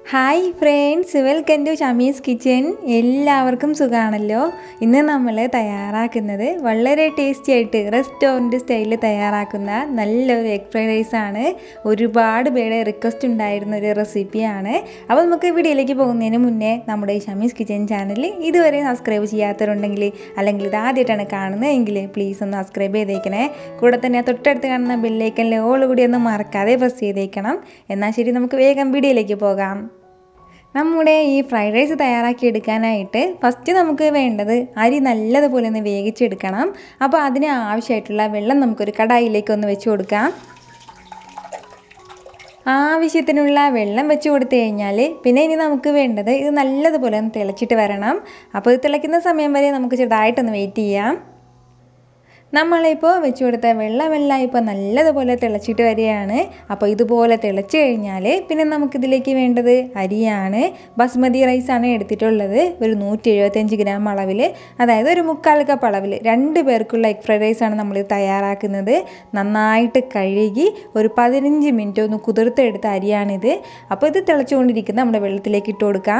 hi friends welcome to Shamees kitchen എല്ലാവർക്കും സുഖമാണല്ലോ ഇന്ന് നമ്മൾ തയ്യാറാക്കുന്നത് വളരെ ടേസ്റ്റി ആയിട്ട് റെസ്റ്റോറൻറ്റ് സ്റ്റൈലിൽ തയ്യാറാക്കുന്ന നല്ലൊരു എഗ് ഫ്രൈഡ് റൈസ് ആണ് ഒരുപാട് പേരുടെ റിക്വസ്റ്റ് ഉണ്ടായിരുന്ന ഒരു റെസിപ്പിയാണ് അപ്പോൾ നമുക്ക് വീഡിയോയിലേക്ക് പോകുന്നതിന് മുന്നേ നമ്മുടെ ഈ ഷമീസ് കിച്ചൻ ചാനൽ ഇതുവരെ സബ്സ്ക്രൈബ് ചെയ്യാത്തവരുണ്ടെങ്കിൽ അല്ലെങ്കിൽ ഇത് ആദ്യമായിട്ടാണ് കാണുന്നതെങ്കിൽ പ്ലീസ് ഒന്ന് സബ്സ്ക്രൈബ് ചെയ്തേക്കണേ കൂടെ തന്നെ തൊട്ടടുത്ത് കാണുന്ന ബെല്ലൈക്കനിൽ ഓൾ കൂടി ഒന്ന് മറക്കാതെ പ്രസ് ചെയ്തേക്കണം എന്നാൽ ശരി നമുക്ക് വേഗം വീഡിയോയിലേക്ക് പോകാം നമ്മുടെ ഈ ഫ്രൈഡ് റൈസ് തയ്യാറാക്കി എടുക്കാനായിട്ട് ഫസ്റ്റ് നമുക്ക് വേണ്ടത് അരി നല്ലതുപോലെ ഒന്ന് വേവിച്ചെടുക്കണം അപ്പോൾ അതിന് ആവശ്യമായിട്ടുള്ള വെള്ളം നമുക്കൊരു കടായിലേക്ക് ഒന്ന് വെച്ച് കൊടുക്കാം ആവശ്യത്തിനുള്ള വെള്ളം വെച്ച് കൊടുത്തു കഴിഞ്ഞാൽ പിന്നെ ഇനി നമുക്ക് വേണ്ടത് ഇത് നല്ലതുപോലെ ഒന്ന് തിളച്ചിട്ട് വരണം അപ്പോൾ ഇത് തിളയ്ക്കുന്ന സമയം വരെ നമുക്ക് ചെറുതായിട്ടൊന്ന് വെയിറ്റ് ചെയ്യാം നമ്മളിപ്പോൾ വെച്ച് കൊടുത്ത വെള്ളമെല്ലാം ഇപ്പോൾ നല്ലതുപോലെ തിളച്ചിട്ട് വരികയാണ് അപ്പോൾ ഇതുപോലെ തിളച്ച് കഴിഞ്ഞാൽ പിന്നെ നമുക്കിതിലേക്ക് വേണ്ടത് അരിയാണ് ബസ്മതി റൈസാണ് എടുത്തിട്ടുള്ളത് ഒരു നൂറ്റി എഴുപത്തഞ്ച് ഗ്രാം അളവിൽ അതായത് ഒരു മുക്കാൽ കപ്പ് അളവിൽ രണ്ട് പേർക്കുള്ള എഗ് ഫ്രൈഡ് റൈസാണ് നമ്മൾ തയ്യാറാക്കുന്നത് നന്നായിട്ട് കഴുകി ഒരു പതിനഞ്ച് മിനിറ്റ് ഒന്ന് കുതിർത്തെടുത്ത അരിയാണിത് അപ്പോൾ ഇത് തിളച്ചുകൊണ്ടിരിക്കുന്ന നമ്മുടെ വെള്ളത്തിലേക്ക് ഇട്ട് കൊടുക്കാം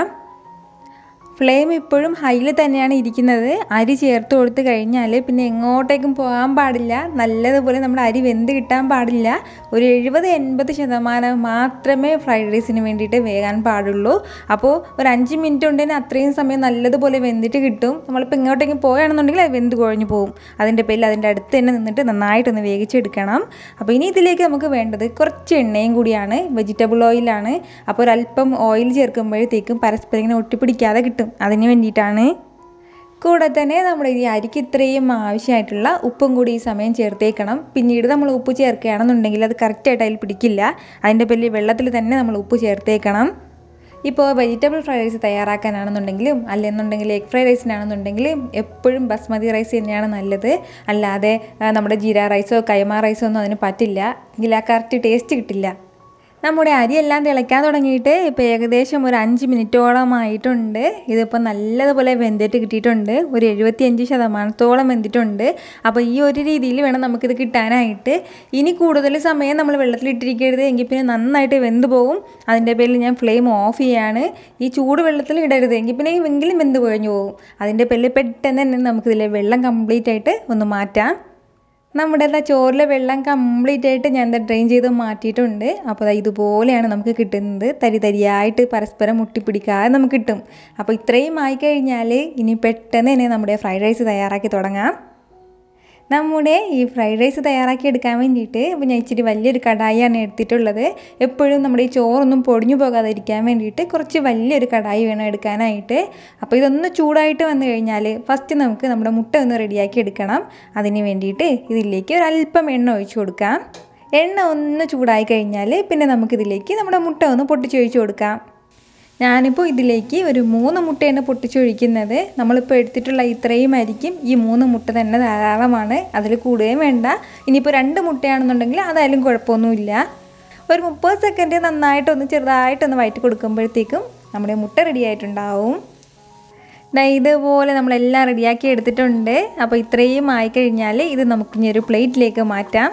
ഫ്ലെയിം ഇപ്പോഴും ഹൈയിൽ തന്നെയാണ് ഇരിക്കുന്നത് അരി ചേർത്ത് കൊടുത്ത് കഴിഞ്ഞാൽ പിന്നെ എങ്ങോട്ടേക്കും പോകാൻ പാടില്ല നല്ലതുപോലെ നമ്മുടെ അരി വെന്ത് കിട്ടാൻ പാടില്ല ഒരു എഴുപത് എൺപത് ശതമാനം മാത്രമേ ഫ്രൈഡ് റൈസിന് വേണ്ടിയിട്ട് വേകാൻ പാടുള്ളൂ അപ്പോൾ ഒരു അഞ്ച് മിനിറ്റ് കൊണ്ട് തന്നെ അത്രയും സമയം നല്ലതുപോലെ വെന്തിട്ട് കിട്ടും നമ്മളിപ്പോൾ എങ്ങോട്ടേക്കും പോവുകയാണെന്നുണ്ടെങ്കിൽ അത് വെന്ത് കുഴഞ്ഞു പോകും അതിൻ്റെ പേരിൽ അതിൻ്റെ അടുത്ത് തന്നെ നിന്നിട്ട് നന്നായിട്ടൊന്ന് വേവിച്ചെടുക്കണം അപ്പോൾ ഇനി ഇതിലേക്ക് നമുക്ക് വേണ്ടത് കുറച്ച് എണ്ണയും കൂടിയാണ് വെജിറ്റബിൾ ഓയിലാണ് അപ്പോൾ ഒരല്പം ഓയിൽ ചേർക്കുമ്പോഴത്തേക്കും പരസ്പരം ഇങ്ങനെ ഒട്ടിപ്പിടിക്കാതെ കിട്ടും അതിന് വേണ്ടിയിട്ടാണ് കൂടെ തന്നെ നമ്മുടെ ഈ അരിക്ക് ഇത്രയും ആവശ്യമായിട്ടുള്ള ഉപ്പും കൂടി ഈ സമയം ചേർത്തേക്കണം പിന്നീട് നമ്മൾ ഉപ്പ് ചേർക്കുകയാണെന്നുണ്ടെങ്കിൽ അത് കറക്റ്റായിട്ട് അതിൽ പിടിക്കില്ല അതിൻ്റെ പേരിൽ വെള്ളത്തിൽ തന്നെ നമ്മൾ ഉപ്പ് ചേർത്തേക്കണം ഇപ്പോൾ വെജിറ്റബിൾ ഫ്രൈഡ് റൈസ് തയ്യാറാക്കാനാണെന്നുണ്ടെങ്കിലും അല്ലെന്നുണ്ടെങ്കിൽ എഗ് ഫ്രൈഡ് റൈസിനാണെന്നുണ്ടെങ്കിലും എപ്പോഴും ബസ്മതി റൈസ് തന്നെയാണ് നല്ലത് അല്ലാതെ നമ്മുടെ ജീര റൈസോ കൈമ റൈസോ ഒന്നും അതിന് പറ്റില്ല എങ്കിൽ ആ കറക്റ്റ് ടേസ്റ്റ് കിട്ടില്ല നമ്മുടെ അരിയെല്ലാം തിളയ്ക്കാൻ തുടങ്ങിയിട്ട് ഇപ്പോൾ ഏകദേശം ഒരു അഞ്ച് മിനിറ്റോളമായിട്ടുണ്ട് ഇതിപ്പോൾ നല്ലതുപോലെ വെന്തിട്ട് കിട്ടിയിട്ടുണ്ട് ഒരു എഴുപത്തിയഞ്ച് ശതമാനത്തോളം വെന്തിട്ടുണ്ട് അപ്പോൾ ഈ ഒരു രീതിയിൽ വേണം നമുക്കിത് കിട്ടാനായിട്ട് ഇനി കൂടുതൽ സമയം നമ്മൾ വെള്ളത്തിലിട്ടിരിക്കരുത് എങ്കിൽ പിന്നെ നന്നായിട്ട് വെന്ത് പോകും അതിൻ്റെ പേരിൽ ഞാൻ ഫ്ലെയിം ഓഫ് ചെയ്യാണ് ഈ ചൂട് വെള്ളത്തിൽ ഇടരുത് എങ്കിൽ പിന്നെ എങ്കിലും വെന്ത് കുഴഞ്ഞു പോകും അതിൻ്റെ പേരിൽ പെട്ടെന്ന് തന്നെ നമുക്കിതിലെ വെള്ളം കംപ്ലീറ്റ് ആയിട്ട് ഒന്ന് മാറ്റാം നമ്മുടെ എന്താ ചോറിലെ വെള്ളം കംപ്ലീറ്റ് ആയിട്ട് ഞാൻ എന്താ ഡ്രെയിൻ ചെയ്ത് മാറ്റിയിട്ടുണ്ട് അപ്പോൾ ഇതുപോലെയാണ് നമുക്ക് കിട്ടുന്നത് തരി തരിയായിട്ട് പരസ്പരം മുട്ടിപ്പിടിക്കാതെ നമുക്ക് കിട്ടും അപ്പോൾ ഇത്രയും ആയിക്കഴിഞ്ഞാൽ ഇനി പെട്ടെന്ന് തന്നെ നമ്മുടെ ഫ്രൈഡ് റൈസ് തയ്യാറാക്കി തുടങ്ങാം നമ്മുടെ ഈ ഫ്രൈഡ് റൈസ് തയ്യാറാക്കി എടുക്കാൻ വേണ്ടിയിട്ട് അപ്പോൾ ഞാൻ ഇച്ചിരി വലിയൊരു കടായിയാണ് എടുത്തിട്ടുള്ളത് എപ്പോഴും നമ്മുടെ ഈ ചോറൊന്നും പൊടിഞ്ഞു പോകാതിരിക്കാൻ വേണ്ടിയിട്ട് കുറച്ച് വലിയൊരു കടായി വേണം എടുക്കാനായിട്ട് അപ്പോൾ ഇതൊന്ന് ചൂടായിട്ട് വന്നു കഴിഞ്ഞാൽ ഫസ്റ്റ് നമുക്ക് നമ്മുടെ മുട്ട ഒന്ന് റെഡിയാക്കി എടുക്കണം അതിന് വേണ്ടിയിട്ട് ഇതിലേക്ക് ഒരല്പം എണ്ണ ഒഴിച്ചു കൊടുക്കാം എണ്ണ ഒന്ന് ചൂടായി കഴിഞ്ഞാൽ പിന്നെ നമുക്കിതിലേക്ക് നമ്മുടെ മുട്ട ഒന്ന് പൊട്ടിച്ചൊഴിച്ച് കൊടുക്കാം ഞാനിപ്പോൾ ഇതിലേക്ക് ഒരു മൂന്ന് മുട്ടയാണ് പൊട്ടിച്ചൊഴിക്കുന്നത് നമ്മളിപ്പോൾ എടുത്തിട്ടുള്ള ഇത്രയും അരിക്കും ഈ മൂന്ന് മുട്ട തന്നെ ധാരാളമാണ് അതിൽ കൂടുകയും വേണ്ട ഇനിയിപ്പോൾ രണ്ട് മുട്ടയാണെന്നുണ്ടെങ്കിൽ അതായാലും കുഴപ്പമൊന്നുമില്ല ഒരു മുപ്പത് സെക്കൻഡ് നന്നായിട്ടൊന്ന് ചെറുതായിട്ടൊന്ന് വയറ്റി കൊടുക്കുമ്പോഴത്തേക്കും നമ്മുടെ മുട്ട റെഡി ആയിട്ടുണ്ടാവും ഇതുപോലെ നമ്മളെല്ലാം റെഡിയാക്കി എടുത്തിട്ടുണ്ട് അപ്പോൾ ഇത്രയും ആയിക്കഴിഞ്ഞാൽ ഇത് നമുക്കിനി ഒരു പ്ലേറ്റിലേക്ക് മാറ്റാം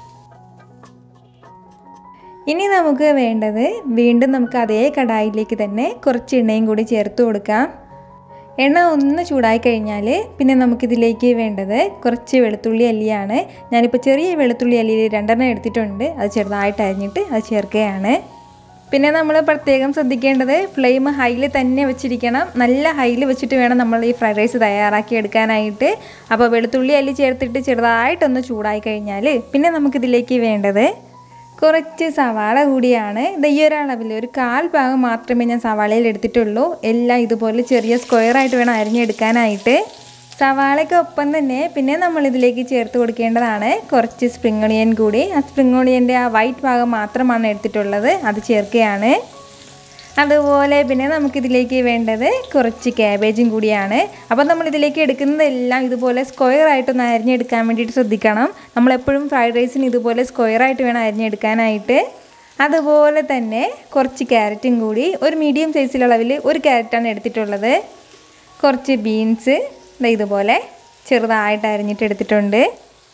ഇനി നമുക്ക് വേണ്ടത് വീണ്ടും നമുക്ക് അതേ കടായിലേക്ക് തന്നെ കുറച്ച് എണ്ണയും കൂടി ചേർത്ത് കൊടുക്കാം എണ്ണ ഒന്ന് ചൂടായി കഴിഞ്ഞാൽ പിന്നെ നമുക്കിതിലേക്ക് വേണ്ടത് കുറച്ച് വെളുത്തുള്ളി അല്ലിയാണ് ഞാനിപ്പോൾ ചെറിയ വെളുത്തുള്ളി അല്ലിയിൽ രണ്ടെണ്ണം എടുത്തിട്ടുണ്ട് അത് ചെറുതായിട്ട് അരിഞ്ഞിട്ട് അത് ചേർക്കുകയാണ് പിന്നെ നമ്മൾ പ്രത്യേകം ശ്രദ്ധിക്കേണ്ടത് ഫ്ലെയിം ഹൈയിൽ തന്നെ വെച്ചിരിക്കണം നല്ല ഹൈയിൽ വെച്ചിട്ട് വേണം നമ്മൾ ഈ ഫ്രൈഡ് റൈസ് തയ്യാറാക്കി എടുക്കാനായിട്ട് അപ്പോൾ വെളുത്തുള്ളി അല്ലി ചേർത്തിട്ട് ചെറുതായിട്ടൊന്ന് ചൂടായി കഴിഞ്ഞാൽ പിന്നെ നമുക്കിതിലേക്ക് വേണ്ടത് കുറച്ച് സവാള കൂടിയാണ് ഇത് ഈ ഒരളവിൽ ഒരു കാൽ ഭാഗം മാത്രമേ ഞാൻ സവാളയിൽ എടുത്തിട്ടുള്ളൂ എല്ലാം ഇതുപോലെ ചെറിയ സ്ക്വയറായിട്ട് വേണം അരിഞ്ഞെടുക്കാനായിട്ട് സവാളയ്ക്കൊപ്പം തന്നെ പിന്നെ നമ്മൾ ഇതിലേക്ക് ചേർത്ത് കൊടുക്കേണ്ടതാണ് കുറച്ച് സ്പ്രിംഗ് ഒണിയൻ കൂടി ആ സ്പ്രിംഗ് ഒണിയൻ്റെ ആ വൈറ്റ് ഭാഗം മാത്രമാണ് എടുത്തിട്ടുള്ളത് അത് ചേർക്കുകയാണ് അതുപോലെ പിന്നെ നമുക്കിതിലേക്ക് വേണ്ടത് കുറച്ച് ക്യാബേജും കൂടിയാണ് അപ്പോൾ നമ്മൾ ഇതിലേക്ക് എടുക്കുന്നതെല്ലാം ഇതുപോലെ സ്ക്വയർ ആയിട്ടൊന്ന് അരിഞ്ഞെടുക്കാൻ വേണ്ടിയിട്ട് ശ്രദ്ധിക്കണം നമ്മളെപ്പോഴും ഫ്രൈഡ് റൈസിന് ഇതുപോലെ സ്ക്വയർ ആയിട്ട് വേണം അരിഞ്ഞെടുക്കാനായിട്ട് അതുപോലെ തന്നെ കുറച്ച് ക്യാരറ്റും കൂടി ഒരു മീഡിയം സൈസിലളവിൽ ഒരു ക്യാരറ്റാണ് എടുത്തിട്ടുള്ളത് കുറച്ച് ബീൻസ് ഇതുപോലെ ചെറുതായിട്ട് അരിഞ്ഞിട്ട് എടുത്തിട്ടുണ്ട്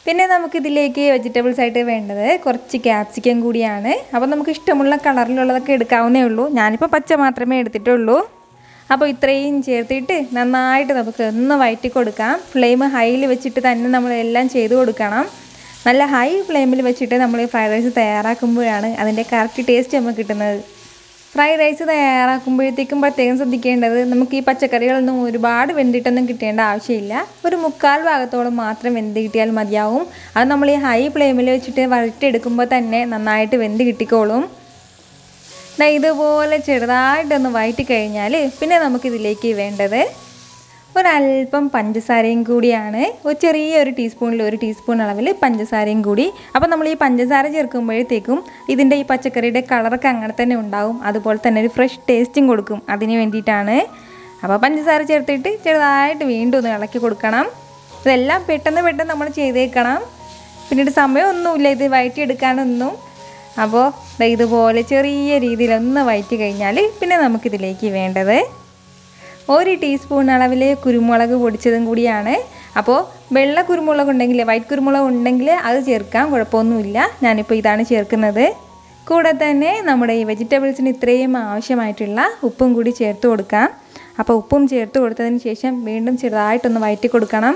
പിന്നെ നമുക്കിതിലേക്ക് വെജിറ്റബിൾസ് ആയിട്ട് വേണ്ടത് കുറച്ച് ക്യാപ്സിക്കം കൂടിയാണ് അപ്പോൾ നമുക്ക് ഇഷ്ടമുള്ള കളറിലുള്ളതൊക്കെ എടുക്കാവുന്നേ ഉള്ളൂ ഞാനിപ്പോൾ പച്ച മാത്രമേ എടുത്തിട്ടുള്ളൂ അപ്പോൾ ഇത്രയും ചേർത്തിട്ട് നന്നായിട്ട് നമുക്ക് ഒന്ന് വഴറ്റി കൊടുക്കാം ഫ്ലെയിം ഹൈയിൽ വെച്ചിട്ട് തന്നെ നമ്മൾ എല്ലാം ചെയ്ത് കൊടുക്കണം നല്ല ഹൈ ഫ്ലെയിമിൽ വെച്ചിട്ട് നമ്മൾ ഫ്രൈഡ് റൈസ് തയ്യാറാക്കുമ്പോഴാണ് അതിൻ്റെ കറക്റ്റ് ടേസ്റ്റ് നമുക്ക് കിട്ടുന്നത് ഫ്രൈഡ് റൈസ് തയ്യാറാക്കുമ്പോഴത്തേക്കും പ്രത്യേകം ശ്രദ്ധിക്കേണ്ടത് നമുക്ക് ഈ പച്ചക്കറികളൊന്നും ഒരുപാട് വെന്തിട്ടൊന്നും കിട്ടേണ്ട ആവശ്യമില്ല ഒരു മുക്കാൽ ഭാഗത്തോളം മാത്രം വെന്ത് കിട്ടിയാൽ മതിയാവും അത് നമ്മൾ ഈ ഹൈ ഫ്ലെയിമിൽ വെച്ചിട്ട് വഴറ്റിയെടുക്കുമ്പോൾ തന്നെ നന്നായിട്ട് വെന്ത് കിട്ടിക്കോളും ദാ ഇതുപോലെ ചെറുതായിട്ടൊന്ന് വഴറ്റി കഴിഞ്ഞാൽ പിന്നെ നമുക്കിതിലേക്ക് വേണ്ടത് ഒരല്പം പഞ്ചസാരയും കൂടിയാണ് ഒരു ചെറിയ ഒരു ടീസ്പൂണിൽ ഒരു ടീസ്പൂൺ അളവിൽ പഞ്ചസാരയും കൂടി അപ്പോൾ നമ്മൾ ഈ പഞ്ചസാര ചേർക്കുമ്പോഴത്തേക്കും ഇതിൻ്റെ ഈ പച്ചക്കറിയുടെ കളറൊക്കെ അങ്ങനെ തന്നെ ഉണ്ടാവും അതുപോലെ തന്നെ ഒരു ഫ്രഷ് ടേസ്റ്റും കൊടുക്കും അതിന് വേണ്ടിയിട്ടാണ് അപ്പോൾ പഞ്ചസാര ചേർത്തിട്ട് ചെറുതായിട്ട് വീണ്ടും ഒന്ന് ഇളക്കി കൊടുക്കണം ഇതെല്ലാം പെട്ടെന്ന് പെട്ടെന്ന് നമ്മൾ ചെയ്തേക്കണം പിന്നീട് സമയമൊന്നുമില്ല ഇത് വഴറ്റിയെടുക്കാനൊന്നും അപ്പോൾ ദാ ഇതുപോലെ ചെറിയ രീതിയിൽ ഒന്ന് വഴറ്റി കഴിഞ്ഞാൽ പിന്നെ നമുക്കിതിലേക്ക് വേണ്ടത് ഒരു ടീസ്പൂൺ അളവിൽ കുരുമുളക് പൊടിച്ചതും കൂടിയാണ് അപ്പോൾ വെള്ള കുരുമുളക് ഉണ്ടെങ്കിൽ വൈറ്റ് കുരുമുളക് ഉണ്ടെങ്കിൽ അത് ചേർക്കാം കുഴപ്പമൊന്നുമില്ല ഞാനിപ്പോൾ ഇതാണ് ചേർക്കുന്നത് കൂടെ തന്നെ നമ്മുടെ ഈ വെജിറ്റബിൾസിന് ഇത്രയും ആവശ്യമായിട്ടുള്ള ഉപ്പും കൂടി ചേർത്ത് കൊടുക്കാം അപ്പോൾ ഉപ്പും ചേർത്ത് കൊടുത്തതിന് ശേഷം വീണ്ടും ചെറുതായിട്ടൊന്ന് വഴറ്റി കൊടുക്കണം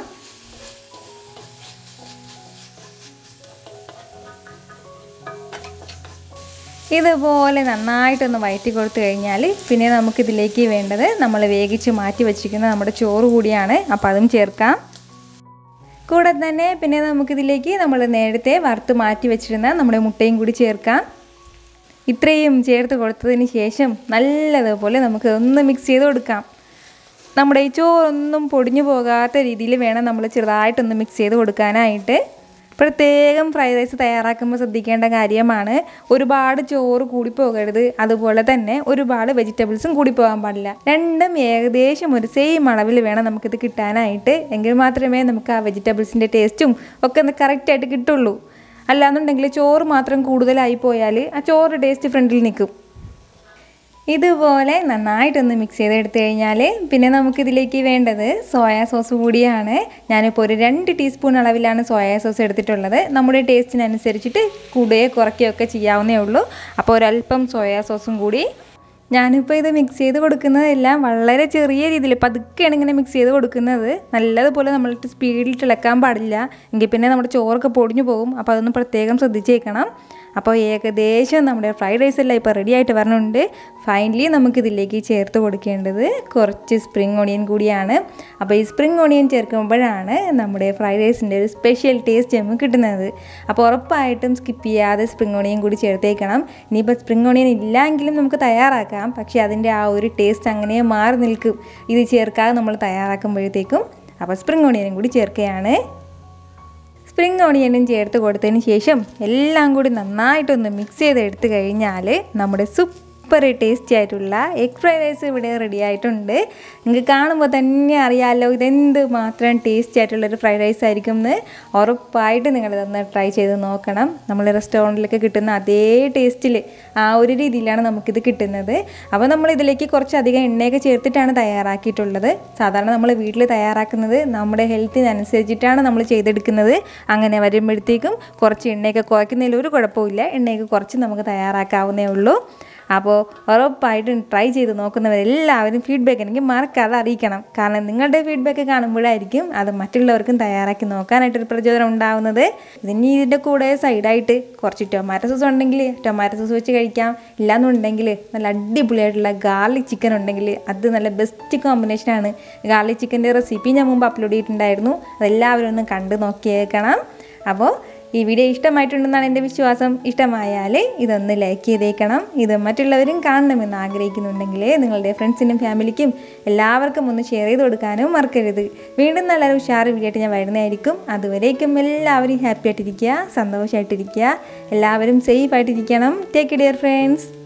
ഇതുപോലെ നന്നായിട്ടൊന്ന് വഴറ്റി കൊടുത്തു കഴിഞ്ഞാൽ പിന്നെ നമുക്കിതിലേക്ക് വേണ്ടത് നമ്മൾ വേവിച്ച് മാറ്റി വെച്ചിരിക്കുന്ന നമ്മുടെ ചോറ് കൂടിയാണ് അപ്പോൾ അതും ചേർക്കാം കൂടെ തന്നെ പിന്നെ നമുക്കിതിലേക്ക് നമ്മൾ നേരത്തെ വറുത്ത് മാറ്റി വെച്ചിരുന്ന നമ്മുടെ മുട്ടയും കൂടി ചേർക്കാം ഇത്രയും ചേർത്ത് കൊടുത്തതിന് ശേഷം നല്ലതുപോലെ നമുക്ക് ഒന്ന് മിക്സ് ചെയ്ത് കൊടുക്കാം നമ്മുടെ ഈ ചോറൊന്നും പൊടിഞ്ഞു പോകാത്ത രീതിയിൽ വേണം നമ്മൾ ചെറുതായിട്ടൊന്ന് മിക്സ് ചെയ്ത് കൊടുക്കാനായിട്ട് പ്രത്യേകം ഫ്രൈഡ് റൈസ് തയ്യാറാക്കുമ്പോൾ ശ്രദ്ധിക്കേണ്ട കാര്യമാണ് ഒരുപാട് ചോറ് കൂടി പോകരുത് അതുപോലെ തന്നെ ഒരുപാട് വെജിറ്റബിൾസും കൂടി പോകാൻ പാടില്ല രണ്ടും ഏകദേശം ഒരു സെയിം അളവിൽ വേണം നമുക്കിത് കിട്ടാനായിട്ട് എങ്കിൽ മാത്രമേ നമുക്ക് ആ വെജിറ്റബിൾസിൻ്റെ ടേസ്റ്റും ഒക്കെ ഒന്ന് കറക്റ്റായിട്ട് കിട്ടുള്ളൂ അല്ലാന്നുണ്ടെങ്കിൽ ചോറ് മാത്രം കൂടുതലായി പോയാൽ ആ ചോറ് ടേസ്റ്റ് ഫ്രണ്ടിൽ നിൽക്കും ഇതുപോലെ നന്നായിട്ടൊന്ന് മിക്സ് ചെയ്തെടുത്തു കഴിഞ്ഞാൽ പിന്നെ നമുക്കിതിലേക്ക് വേണ്ടത് സോയാ സോസ് കൂടിയാണ് ഞാനിപ്പോൾ ഒരു രണ്ട് ടീസ്പൂൺ അളവിലാണ് സോയാ സോസ് എടുത്തിട്ടുള്ളത് നമ്മുടെ ടേസ്റ്റിനനുസരിച്ചിട്ട് കൂടുകയോ കുറയ്ക്കുകയോ ഒക്കെ ചെയ്യാവുന്നേ ഉള്ളൂ അപ്പോൾ ഒരല്പം സോയാ സോസും കൂടി ഞാനിപ്പോൾ ഇത് മിക്സ് ചെയ്ത് കൊടുക്കുന്നതെല്ലാം വളരെ ചെറിയ രീതിയിൽ പതുക്കെയാണ് ഇങ്ങനെ മിക്സ് ചെയ്ത് കൊടുക്കുന്നത് നല്ലതുപോലെ നമ്മളിട്ട് സ്പീഡിൽ തിളക്കാൻ പാടില്ല എങ്കിൽ പിന്നെ നമ്മുടെ ചോറൊക്കെ പൊടിഞ്ഞു പോകും അപ്പോൾ അതൊന്ന് പ്രത്യേകം ശ്രദ്ധിച്ചേക്കണം അപ്പോൾ ഏകദേശം നമ്മുടെ ഫ്രൈഡ് റൈസ് എല്ലാം ഇപ്പോൾ റെഡി ആയിട്ട് വരണുണ്ട് ഫൈനലി നമുക്കിതിലേക്ക് ചേർത്ത് കൊടുക്കേണ്ടത് കുറച്ച് സ്പ്രിങ് ഓണിയൻ കൂടിയാണ് അപ്പോൾ ഈ സ്പ്രിങ് ഓണിയൻ ചേർക്കുമ്പോഴാണ് നമ്മുടെ ഫ്രൈഡ് റൈസിൻ്റെ ഒരു സ്പെഷ്യൽ ടേസ്റ്റ് നമുക്ക് കിട്ടുന്നത് അപ്പോൾ ഉറപ്പായിട്ടും സ്കിപ്പ് ചെയ്യാതെ സ്പ്രിങ് ഓണിയൻ കൂടി ചേർത്തേക്കണം ഇനിയിപ്പോൾ സ്പ്രിങ് ഓണിയൻ ഇല്ലെങ്കിലും നമുക്ക് തയ്യാറാക്കാം പക്ഷേ അതിൻ്റെ ആ ഒരു ടേസ്റ്റ് അങ്ങനെ മാറി നിൽക്കും ഇത് ചേർക്കാതെ നമ്മൾ തയ്യാറാക്കുമ്പോഴത്തേക്കും അപ്പോൾ സ്പ്രിങ് ഓണിയനും കൂടി ചേർക്കുകയാണ് സ്പ്രിങ് ഓണിയനും ചേർത്ത് കൊടുത്തതിന് ശേഷം എല്ലാം കൂടി നന്നായിട്ടൊന്ന് മിക്സ് ചെയ്ത് എടുത്തു കഴിഞ്ഞാൽ നമ്മുടെ സൂപ്പർ ടേസ്റ്റി ആയിട്ടുള്ള എഗ് ഫ്രൈഡ് റൈസ് ഇവിടെ റെഡി ആയിട്ടുണ്ട് നിങ്ങൾക്ക് കാണുമ്പോൾ തന്നെ അറിയാമല്ലോ ഇതെന്ത് മാത്രം ടേസ്റ്റി ആയിട്ടുള്ളൊരു ഫ്രൈഡ് റൈസ് ആയിരിക്കും എന്ന് ഉറപ്പായിട്ട് നിങ്ങളിതൊന്ന് ട്രൈ ചെയ്ത് നോക്കണം നമ്മൾ റെസ്റ്റോറൻറ്റിലൊക്കെ കിട്ടുന്ന അതേ ടേസ്റ്റിൽ ആ ഒരു രീതിയിലാണ് നമുക്കിത് കിട്ടുന്നത് അപ്പോൾ നമ്മൾ ഇതിലേക്ക് കുറച്ചധികം എണ്ണയൊക്കെ ചേർത്തിട്ടാണ് തയ്യാറാക്കിയിട്ടുള്ളത് സാധാരണ നമ്മൾ വീട്ടിൽ തയ്യാറാക്കുന്നത് നമ്മുടെ ഹെൽത്തിനനുസരിച്ചിട്ടാണ് നമ്മൾ ചെയ്തെടുക്കുന്നത് അങ്ങനെ വരുമ്പോഴത്തേക്കും കുറച്ച് എണ്ണയൊക്കെ കുറയ്ക്കുന്നതിൽ ഒരു കുഴപ്പമില്ല എണ്ണയൊക്കെ കുറച്ച് നമുക്ക് തയ്യാറാക്കാവുന്നേ ഉള്ളൂ അപ്പോൾ ഉറപ്പായിട്ടും ട്രൈ ചെയ്ത് നോക്കുന്നവരെല്ലാവരും ഫീഡ്ബാക്ക് എനിക്ക് മറക്കാതെ അറിയിക്കണം കാരണം നിങ്ങളുടെ ഫീഡ്ബാക്ക് കാണുമ്പോഴായിരിക്കും അത് മറ്റുള്ളവർക്കും തയ്യാറാക്കി നോക്കാനായിട്ടൊരു പ്രചോദനം ഉണ്ടാവുന്നത് ഇതിന് ഇതിൻ്റെ കൂടെ സൈഡായിട്ട് കുറച്ച് ടൊമാറ്റോ സോസ് ഉണ്ടെങ്കിൽ ടൊമാറ്റോ സോസ് വെച്ച് കഴിക്കാം ഇല്ലാന്നുണ്ടെങ്കിൽ നല്ല അടിപൊളിയായിട്ടുള്ള ഗാർലിക് ചിക്കൻ ഉണ്ടെങ്കിൽ അത് നല്ല ബെസ്റ്റ് കോമ്പിനേഷനാണ് ഗാർലിക് ചിക്കൻ്റെ റെസിപ്പി ഞാൻ മുമ്പ് അപ്ലോഡ് ചെയ്തിട്ടുണ്ടായിരുന്നു അതെല്ലാവരും ഒന്ന് കണ്ട് നോക്കിയേക്കണം അപ്പോൾ ഈ വീഡിയോ ഇഷ്ടമായിട്ടുണ്ടെന്നാണ് എൻ്റെ വിശ്വാസം ഇഷ്ടമായാൽ ഇതൊന്ന് ലൈക്ക് ചെയ്തേക്കണം ഇത് മറ്റുള്ളവരും കാണണമെന്ന് ആഗ്രഹിക്കുന്നുണ്ടെങ്കിൽ നിങ്ങളുടെ ഫ്രണ്ട്സിനും ഫാമിലിക്കും എല്ലാവർക്കും ഒന്ന് ഷെയർ ചെയ്ത് കൊടുക്കാനും മറക്കരുത് വീണ്ടും നല്ലൊരു ഉഷാർ വീഡിയോ ആയിട്ട് ഞാൻ വരുന്നതായിരിക്കും അതുവരേക്കും എല്ലാവരും ഹാപ്പി ആയിട്ടിരിക്കുക സന്തോഷമായിട്ടിരിക്കുക എല്ലാവരും സേഫ് ആയിട്ടിരിക്കണം ടേക്ക് ഡിയർ ഫ്രണ്ട്സ്